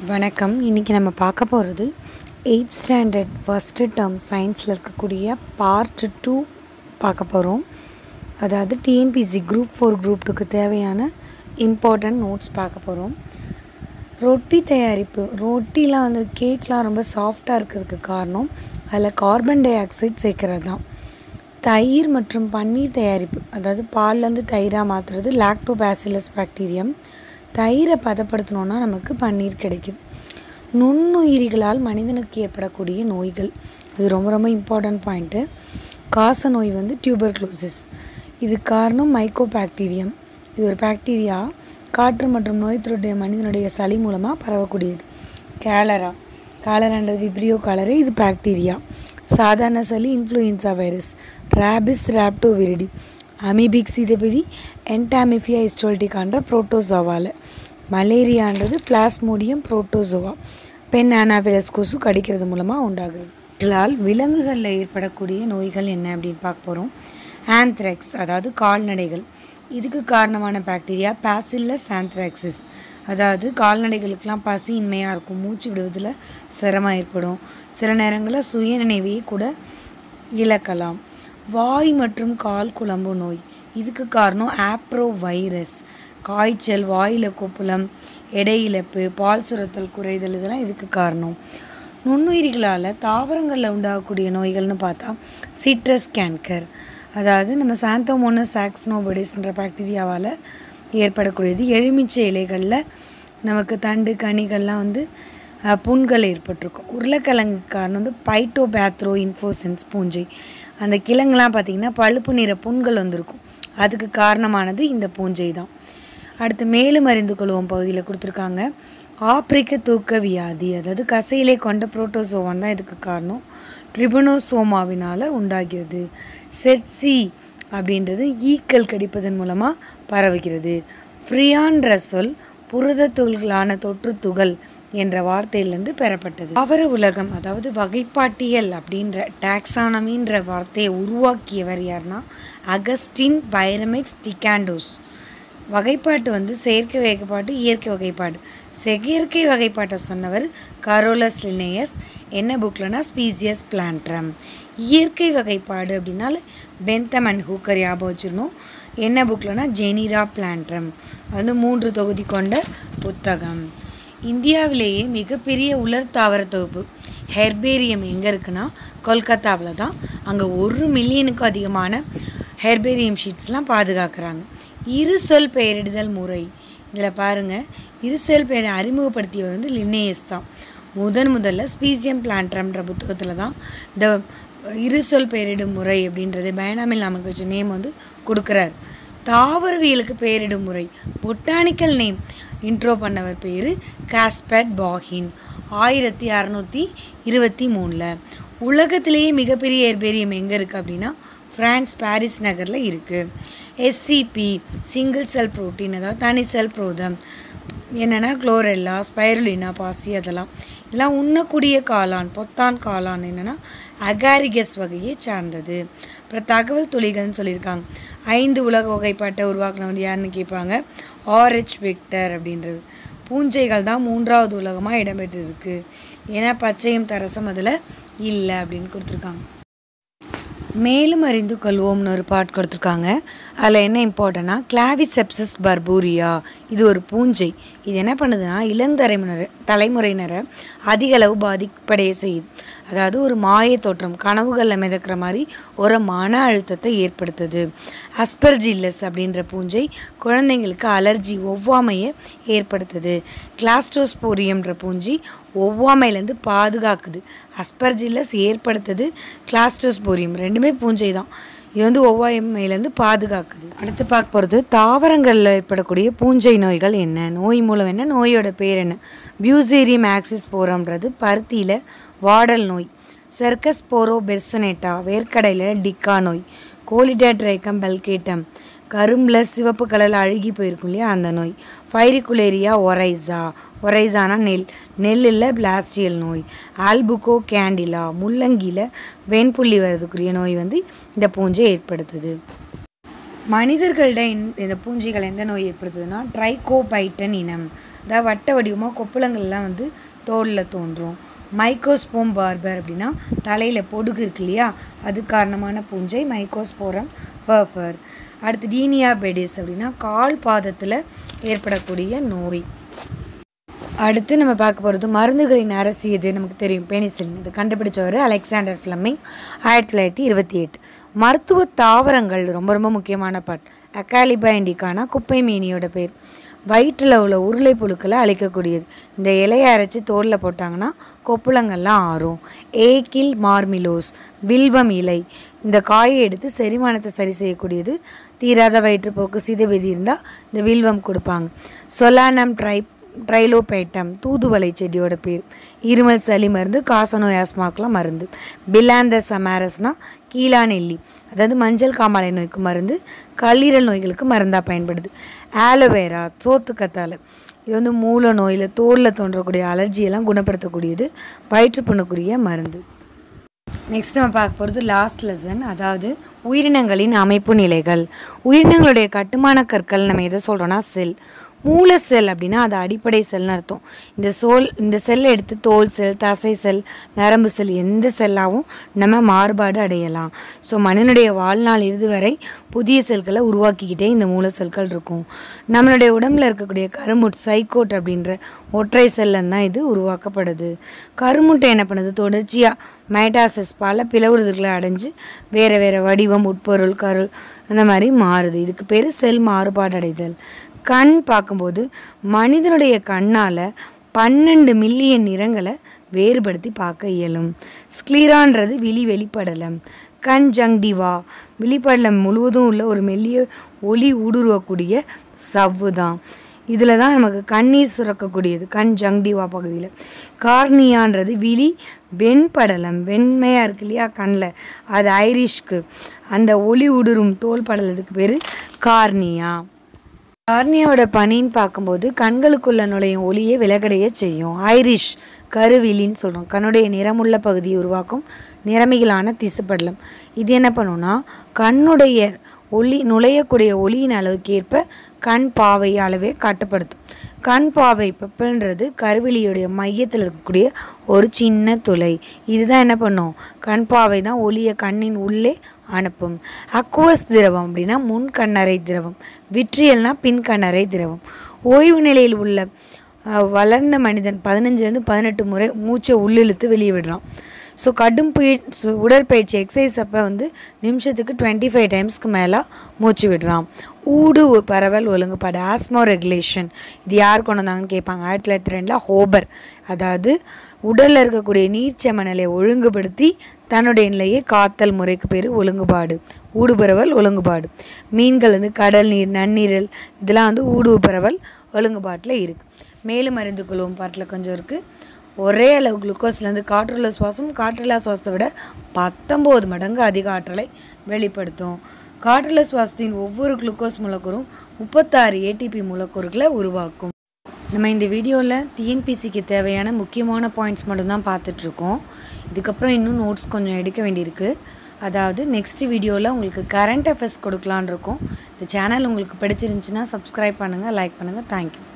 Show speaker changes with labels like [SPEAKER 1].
[SPEAKER 1] வணக்கம் இன்றைக்கி நம்ம பார்க்க போகிறது எயித் ஸ்டாண்டர்ட் ஃபஸ்ட்டு டேர்ம் சயின்ஸில் இருக்கக்கூடிய பார்ட் டூ பார்க்க போகிறோம் அதாவது டிஎன்பிசி குரூப் ஃபோர் குரூப் டூக்கு தேவையான இம்பார்ட்டன்ட் நோட்ஸ் பார்க்க போகிறோம் ரொட்டி தயாரிப்பு ரொட்டிலாம் வந்து கேக்லாம் ரொம்ப சாஃப்டாக இருக்கிறதுக்கு காரணம் அதில் கார்பன் டை ஆக்சைடு சேர்க்கறது தான் தயிர் மற்றும் பன்னீர் தயாரிப்பு அதாவது பால்லேருந்து தயிராக மாற்றுறது லாக்டோபாசிலஸ் பாக்டீரியம் தயிரை பதப்படுத்தணுன்னா நமக்கு பன்னீர் கிடைக்குது நுண்ணுயிரிகளால் மனிதனுக்கு ஏற்படக்கூடிய நோய்கள் இது ரொம்ப ரொம்ப இம்பார்ட்டன்ட் பாயிண்ட்டு காச நோய் வந்து டியூபர்க்ளோசிஸ் இது காரணம் மைக்கோபாக்டீரியம் இது ஒரு பாக்டீரியா காற்று மற்றும் நோய் தொற்றுடைய மனிதனுடைய சளி மூலமாக பரவக்கூடியது கேலரா காலரான்றது விப்ரியோ காலரே இது பாக்டீரியா சாதாரண சளி influenza virus rabies rhabdoviridae amoebic சீதபதி என்டாமிஃபியா ஹிஸ்டோல்டிகான்ற புரோட்டோசோவாவில் மலேரியான்றது பிளாஸ்மோடியம் புரோட்டோசோவா பெண் ஆனாஃபிலஸ் கொசு கடிக்கிறது மூலமாக உண்டாகுது இதனால் விலங்குகளில் ஏற்படக்கூடிய நோய்கள் என்ன அப்படின்னு பார்க்க போகிறோம் ஆந்த்ராக்ஸ் அதாவது கால்நடைகள் இதுக்கு காரணமான பாக்டீரியா பேசில்லஸ் ஆந்த்ராக்சிஸ் அதாவது கால்நடைகளுக்கெல்லாம் பசி இன்மையாக இருக்கும் மூச்சு விடுவதில் சிரமம் ஏற்படும் சில நேரங்களில் சுயநினைவையே கூட இழக்கலாம் வாய் மற்றும் கால் குழம்பு நோய் இதுக்கு காரணம் ஆப்ரோ வைரஸ் காய்ச்சல் வாயில் கொப்புளம் எடை இழப்பு பால் சுரத்தல் குறைதல் இதெல்லாம் இதுக்கு காரணம் நுண்ணுயிரிகளால் தாவரங்களில் உண்டாகக்கூடிய நோய்கள்னு பார்த்தா சிட்ரஸ் கேன்கர் அதாவது நம்ம சாந்தோமோனஸ் சாக்ஸ்னோபடிஸ்ன்ற பாக்டீரியாவால் ஏற்படக்கூடியது எலுமிச்சை இலைகளில் நமக்கு தண்டு கனிகள்லாம் வந்து அஹ், புண்கள் ஏற்பட்டிருக்கும் உருளைக்கிழங்கு காரணம் வந்து பைட்டோ பேத்ரோ இன்ஃபோசன்ஸ் பூஞ்சை அந்த கிழங்குலாம் பார்த்திங்கன்னா பழுப்பு நிற புண்கள் வந்திருக்கும் அதுக்கு காரணமானது இந்த பூஞ்சை தான் அடுத்து மேலும் அறிந்து கொள்வோம் பகுதியில் கொடுத்துருக்காங்க ஆப்பிரிக்க தூக்க வியாதி அதாவது கசையிலே கொண்ட புரோட்டோசோவான் தான் இதுக்கு காரணம் ட்ரிபனோசோமாவினால் உண்டாகிறது செட்சி அப்படின்றது ஈக்கள் கடிப்பதன் மூலமாக பரவுகிறது ஃப்ரியான்ற சொல் புரத துகள்களான தொற்று துகள் என்ற வார்த்தையிலிருந்து பெறப்பட்டது அவர உலகம் அதாவது வகைப்பாட்டியல் அப்படின்ற டாக்ஸானமின்ற வார்த்தையை உருவாக்கியவர் யாருன்னா அகஸ்டின் பைரமிக்ஸ் டிகாண்டோஸ் வகைப்பாட்டு வந்து செயற்கை வகைப்பாட்டு இயற்கை வகைப்பாடு செயற்கை வகைப்பாட்டை சொன்னவர் கரோலஸ் லினேயஸ் என்ன புக்லனா ஸ்பீசியஸ் பிளான்ட்ரம் இயற்கை வகைப்பாடு அப்படின்னால பெந்தம் அண்ட் ஹூக்கர் ஞாபகம் வச்சிடணும் என்ன புக்லனா ஜெனிரா பிளான்ட்ரம் வந்து மூன்று தொகுதி கொண்ட புத்தகம் இந்தியாவிலேயே மிகப்பெரிய உலர் தாவர தொகுப்பு ஹெர்பேரியம் எங்கே இருக்குன்னா கொல்கத்தாவில் தான் அங்கே ஒரு மில்லியனுக்கும் அதிகமான ஹெர்பேரியம் ஷீட்ஸ்லாம் பாதுகாக்கிறாங்க இரு சொல் பெயரிடுதல் முறை இதில் பாருங்கள் இரு சொல் பெயரை அறிமுகப்படுத்தியவர் வந்து லின்னேயஸ் தான் முதன் முதல்ல ஸ்பீசியம் பிளான்ட்ரம்ன்ற புத்தகத்தில் தான் இந்த இரு சொல் பெயரிடும் முறை அப்படின்றது பயனாமில் நமக்கு வச்ச நேம் வந்து கொடுக்குறாரு தாவரவியலுக்கு பெயரிடும் முறை பொட்டானிக்கல் நேம் இன்ட்ரோ பண்ணவர் பேர் காஸ்பட் பாகின் ஆயிரத்தி அறநூற்றி இருபத்தி மூணில் உலகத்திலேயே மிகப்பெரிய ஹெர்பேரியம் எங்கே இருக்குது அப்படின்னா ஃப்ரான்ஸ் பாரிஸ் நகரில் இருக்குது எஸ்சிபி சிங்கிள் செல் புரோட்டீன் அதாவது தனி செல் புரோதம் என்னென்னா குளோரெல்லா ஸ்பைருலினா பாசி அதெல்லாம் இதெல்லாம் உண்ணக்கூடிய காளான் பொத்தான் காளான் என்னென்னா அகாரிகஸ் வகையை சார்ந்தது அப்புறம் தகவல் துளிகள்னு சொல்லியிருக்காங்க ஐந்து உலக வகைப்பாட்டை உருவாக்கினவர் யாருன்னு கேட்பாங்க ஆர்ஹெச் விக்டர் அப்படின்றது பூஞ்சைகள் தான் மூன்றாவது உலகமாக இடம்பெற்றிருக்கு ஏன்னா பச்சையும் தரசம் அதில் இல்லை அப்படின்னு கொடுத்துருக்காங்க மேலும் அறிந்து கொள்வோம்னு ஒரு பாட் கொடுத்துருக்காங்க அதில் என்ன இம்பார்ட்டன்னா கிளாவிசெப்சஸ் பர்பூரியா இது ஒரு பூஞ்சை இது என்ன பண்ணுதுன்னா இளந்தலைமுறை தலைமுறையினரை அதிக அளவு பாதிப்படைய செய்யுது அதாவது ஒரு மாய தோற்றம் கனவுகளில் மிதக்கிற மாதிரி ஒரு மன அழுத்தத்தை ஏற்படுத்துது அஸ்பர்ஜில்லஸ் அப்படின்ற பூஞ்சை குழந்தைங்களுக்கு அலர்ஜி ஒவ்வாமையை ஏற்படுத்துது கிளாஸ்டோஸ்போரியம்ன்ற பூஞ்சி ஒவ்வாமையிலேருந்து பாதுகாக்குது அஸ்பர்ஜில்லஸ் ஏற்படுத்துது கிளாஸ்டோஸ்போரியம் ரெண்டுமே பூஞ்சை தான் இது வந்து ஒவ்வாமையிலேருந்து பாதுகாக்குது அடுத்து பார்க்க போகிறது தாவரங்களில் ஏற்படக்கூடிய பூஞ்சை நோய்கள் என்ன நோய் மூலம் என்ன நோயோட பேர் என்ன பியூசேரியம் ஆக்சிஸ் போரம்ன்றது பருத்தியில் வாடல் நோய் செர்கஸ் போரோ பெர்சனேட்டா வேர்க்கடையில் டிக்கா நோய் கோலிடாட்ரைக்கம் பெல்கேட்டம் கரும்பில் சிவப்பு கலரில் அழுகி போயிருக்கும் இல்லையா அந்த நோய் ஃபைரிகுலேரியா ஒரைசா ஒரைசானா நெல் நெல்லில் பிளாஸ்டியல் நோய் ஆல்புகோ கேண்டிலா முள்ளங்கியில் வெண்புள்ளி வரதுக்குரிய நோய் வந்து இந்த பூஞ்சை ஏற்படுத்துது மனிதர்களிட இந்த இந்த பூஞ்சைகள் எந்த நோய் ஏற்படுத்துதுன்னா ட்ரைகோபைட்டன் இனம் அதாவது வட்ட வடிவமாக கொப்புளங்கள்லாம் வந்து தோலில் தோன்றும் மைக்கோஸ்போம் பார்பர் அப்படின்னா தலையில் பொடுகு இருக்கு இல்லையா அது காரணமான பூஞ்சை மைக்கோஸ்போரம் ஃபர்ஃபர் அடுத்து டீனியா பெடிஸ் அப்படின்னா கால் பாதத்தில் ஏற்படக்கூடிய நோய் அடுத்து நம்ம பார்க்க போகிறது மருந்துகளின் அரசு எது நமக்கு தெரியும் பெனிசிலின் இது கண்டுபிடிச்சவர் அலெக்சாண்டர் ஃப்ளமிங் ஆயிரத்தி தொள்ளாயிரத்தி இருபத்தி எட்டு மருத்துவ தாவரங்கள் ரொம்ப ரொம்ப முக்கியமான பாட் அக்காலிபா இண்டிகானா குப்பை மீனியோட பேர் வயிற்றில் உள்ள உருளை புழுக்களை அழிக்கக்கூடியது இந்த இலையை அரைச்சி தோலில் போட்டாங்கன்னா கொப்புளங்கள்லாம் ஆறும் ஏக்கில் மார்மிலோஸ் வில்வம் இலை இந்த காயை எடுத்து செரிமானத்தை சரி செய்யக்கூடியது தீராத வயிற்றுப்போக்கு சிதைபதி இருந்தால் இந்த வில்வம் கொடுப்பாங்க சொலானம் ட்ரைப் ட்ரைலோபேட்டம் தூதுவளை செடியோட பேர் இருமல் சளி மருந்து காசநோய் ஆஸ்மாக்கெலாம் மருந்து பிலாந்தர் சமாரஸ்னா கீழா நெல்லி அதாவது மஞ்சள் காமாலை நோய்க்கு மருந்து கல்லீரல் நோய்களுக்கு மருந்தாக பயன்படுது ஆலோவேரா சோத்துக்கத்தாழை இது வந்து மூல நோயில் தோலில் தோன்றக்கூடிய அலர்ஜியெல்லாம் குணப்படுத்தக்கூடியது வயிற்றுப்புண்ணுக்குரிய மருந்து நெக்ஸ்ட் நம்ம பார்க்க போகிறது லாஸ்ட் லெசன் அதாவது உயிரினங்களின் அமைப்பு நிலைகள் உயிரினங்களுடைய கட்டுமான கற்கள் நம்ம எதை சொல்கிறோன்னா செல் மூல செல் அப்படின்னா அது அடிப்படை செல்னு அர்த்தம் இந்த சோல் இந்த செல்லை எடுத்து தோல் செல் தசை செல் நரம்பு செல் எந்த செல்லாகவும் நம்ம மாறுபாடு அடையலாம் ஸோ மனிதனுடைய வாழ்நாள் இறுதி வரை புதிய செல்களை உருவாக்கிக்கிட்டே இந்த மூல செல்கள் இருக்கும் நம்மளுடைய உடம்புல இருக்கக்கூடிய கருமுட் சைக்கோட் அப்படின்ற ஒற்றை செல்லன் தான் இது உருவாக்கப்படுது கருமுட்டை என்ன பண்ணுது தொடர்ச்சியாக மைட்டாசஸ் பல பிளவுறுதல்களை அடைஞ்சு வேறு வேறு வடிவம் உட்பொருள் கருள் அந்த மாதிரி மாறுது இதுக்கு பேர் செல் மாறுபாடு அடைதல் கண் பார்க்கும்போது மனிதனுடைய கண்ணால் பன்னெண்டு மில்லியன் நிறங்களை வேறுபடுத்தி பார்க்க இயலும் ஸ்க்ளீரான்றது விழி வெளிப்படலம் கன்ஜங்டிவா வெளிப்படலம் முழுவதும் உள்ள ஒரு மெல்லிய ஒளி ஊடுருவக்கூடிய சவ்வு தான் இதில் தான் நமக்கு கண்ணீர் சுரக்கக்கூடியது கன்ஜங்டிவா பகுதியில் கார்னியான்றது விழி வெண்படலம் வெண்மையாக இருக்கு இல்லையா கண்ணில் அது ஐரிஷ்க்கு அந்த ஒளி ஊடுருவும் தோல் படலத்துக்கு பேர் கார்னியா கார்னியாவோட பனின்னு பார்க்கும்போது கண்களுக்குள்ள நுழையும் ஒளியை விலகடைய செய்யும் ஐரிஷ் கருவிழின்னு சொல்கிறோம் கண்ணுடைய நிறமுள்ள பகுதியை உருவாக்கும் நிறமிகளான திசுப்படலம் இது என்ன பண்ணுன்னா கண்ணுடைய ஒளி நுழையக்கூடிய ஒளியின் அளவுக்கு ஏற்ப கண் பாவை அளவை கட்டுப்படுத்தும் கண் பாவை பப்பல்ன்றது கருவிழியுடைய மையத்தில் இருக்கக்கூடிய ஒரு சின்ன துளை இதுதான் என்ன பண்ணும் கண் பாவை தான் ஒளியை கண்ணின் உள்ளே அனுப்பும் அக்குவஸ் திரவம் அப்படின்னா முன் கண்ணறை திரவம் விட்ரியல்னா பின் கண்ணறை திரவம் ஓய்வு நிலையில் உள்ள அஹ், வளர்ந்த மனிதன் பதினஞ்சுலேருந்து பதினெட்டு முறை மூச்சை உள்ளிழுத்து வெளியே விடுறான் ஸோ கடும் பீ சு- உடற்பயிற்சி எக்ஸசைஸ் அப்போ வந்து நிமிஷத்துக்கு டுவெண்ட்டி ஃபைவ் டைம்ஸ்க்கு மேலே மூச்சு விடுறான் ஊடு ஒ- பரவல் ஒழுங்குபாடு ஆஸ்மோ ரெகுலேஷன் இது யார் கொண்டு வந்தாங்கன்னு கேட்பாங்க ஆயிரத்தி தொள்ளாயிரத்தி ரெண்டில் ஹோபர் அதாவது உடலில் இருக்கக்கூடிய நீர்ச்சம நிலையை ஒழுங்குபடுத்தி தன்னுடைய நிலையை காத்தல் முறைக்கு பேர் ஒழுங்குபாடு ஊடுபரவல் ஒழுங்குபாடு மீன்கள் வந்து கடல் நீர் நன்னீரல் இதெல்லாம் வந்து ஊடு பரவல் ஒழுங்குபாட்டில் இருக்குது மேலும் அறிந்து கொள்வோம் பாட்டில் கொஞ்சம் இருக்குது ஒரே அளவு குளுக்கோஸ்லேருந்து காற்றுள்ள சுவாசம் காற்றில்லா சுவாசத்தை விட பத்தொம்போது மடங்கு அதிக ஆற்றலை வெளிப்படுத்தும் காற்றுள்ள சுவாசத்தின் ஒவ்வொரு குளுக்கோஸ் மூலக்கூறும் முப்பத்தாறு ஏடிபி மூலக்கூறுகளை உருவாக்கும் நம்ம இந்த வீடியோவில் டிஎன்பிசிக்கு தேவையான முக்கியமான பாயிண்ட்ஸ் மட்டும்தான் பார்த்துட்ருக்கோம் இதுக்கப்புறம் இன்னும் நோட்ஸ் கொஞ்சம் எடுக்க வேண்டியிருக்கு அதாவது நெக்ஸ்ட் வீடியோவில் உங்களுக்கு கரண்ட் அஃபேர்ஸ் கொடுக்கலான்னு இருக்கோம் இந்த சேனல் உங்களுக்கு பிடிச்சிருந்துச்சுன்னா சப்ஸ்கிரைப் பண்ணுங்கள் லைக் பண்ணுங்கள் தேங்க்யூ